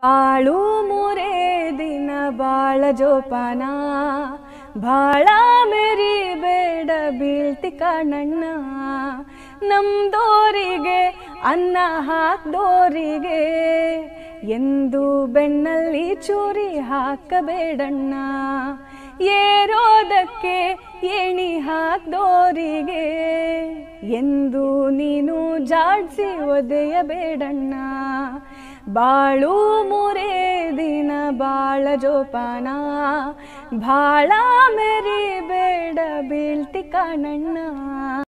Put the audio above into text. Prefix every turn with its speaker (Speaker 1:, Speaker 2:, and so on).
Speaker 1: ಬಾಳು ಮೂರೇ ದಿನ ಬಾಳ ಜೋಪಾನ ಭಾಳ ಮೇರಿ ಬೇಡ ಬೀಳ್ತಿ ಕಣ್ಣಣ್ಣ ನಮ್ದೋರಿಗೆ ಅನ್ನ ಹಾಕ್ದೋರಿಗೆ ಎಂದು ಬೆನ್ನಲ್ಲಿ ಚೂರಿ ಹಾಕಬೇಡಣ್ಣ ಏರೋದಕ್ಕೆ ಎಣಿ ಹಾಕ್ದೋರಿಗೆ ಎಂದು ನೀನು ಜಾಡ್ಸಿ ಒದೆಯಬೇಡಣ್ಣ ಬಾಳು ಮೂರೇ ದಿನ ಬಾಳ ಜೋಪಾನ ಭಾಳ ಮೆರಿ ಬೇಡ ಬೀಳ್ತಿ ಕಣ್ಣಣ್ಣ